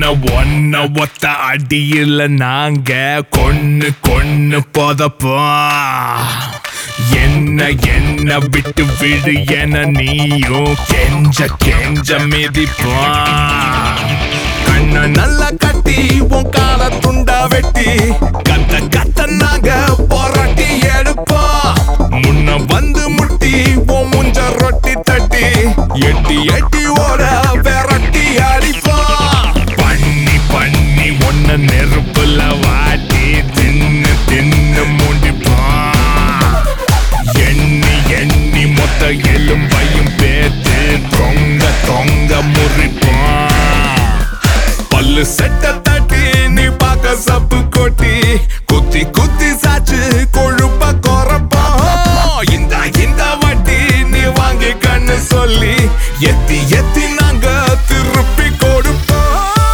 ஒன்ன ஒன்ன ஒத்த அடியில நாங்க கொன்னு கொன்னு போதப்போம் என்ன என்ன விட்டு விடு என நீயும் கெஞ்ச கெஞ்ச மிதிப்போம் கண்ண நல்லா கட்டி உன் கால துண்டா வெட்டி கத்த கத்த நாங்க போராட்டி எடுப்போம் முன்ன வந்து முட்டி உன் முஞ்ச ரொட்டி தட்டி எட்டி எட்டி ஓட விரட்டி அடிப்போம் பண்ணி பண்ணி ஒன்ன நெருப்புல வாட்டி தின்னு தின்னு முடிப்போம் எண்ணி எண்ணி மொத்த எலும்பையும் பேத்து தொங்க தொங்க முறிப்போம் பல்லு செட்ட தட்டி நீ பார்க்க சப்பு கொட்டி குத்தி குத்தி சாச்சு கொழுப்ப குறப்போம் இந்த இந்த வட்டி நீ வாங்கி கண்ணு சொல்லி எத்தி எத்தி நாங்க திருப்பி கொடுப்போம்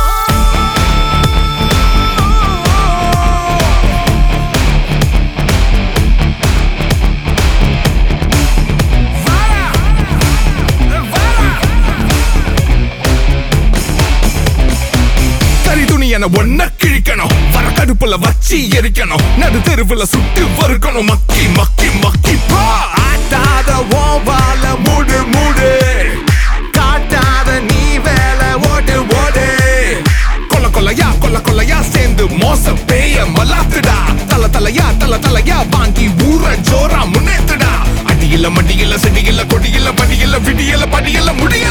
கறி துணி என ஒன்ன கிழிக்கணும் வர கடுப்புல வச்சு எரிக்கணும் நடு தெருவுல சுட்டு வறுக்கணும் மக்கி மக்கி மக்கி பா ஆட்டாத ஓவால மூடு மூடு காட்டாத நீ வேலை ஓடு ஓடு கொல்ல கொல்லையா கொல்ல கொல்லையா சேர்ந்து மோச பேய மலாத்துடா தல தலையா தல தலையா வாங்கி ஊற ஜோரா முன்னேத்துடா அடியில மடியில செடியில கொடியில படியில விடியல படியில முடியல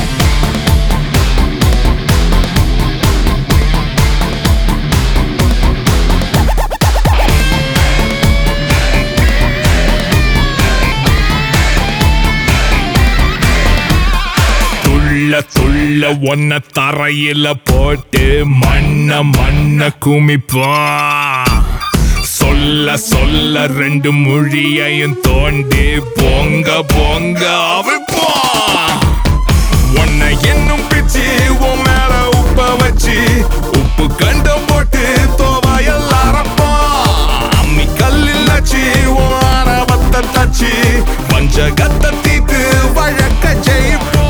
துள்ள துள்ள ஒன்ன தரையில போட்டு மண்ண மண்ண குமிப்பான் சொல்ல சொல்ல ரெண்டு மொழியையும் தோண்டி பொங்க பொங்க அவிப்பான் உன்னை என்னும் பிச்சு உன் மேல உப்ப வச்சு உப்பு கண்டம் போட்டு தோவாயல் அறப்பான் அம்மி கல்லில் வச்சு உன் ஆரவத்தை தச்சு வஞ்சகத்தை தீத்து வழக்க ஜெயிப்போம்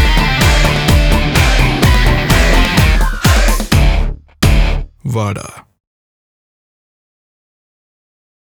வாடா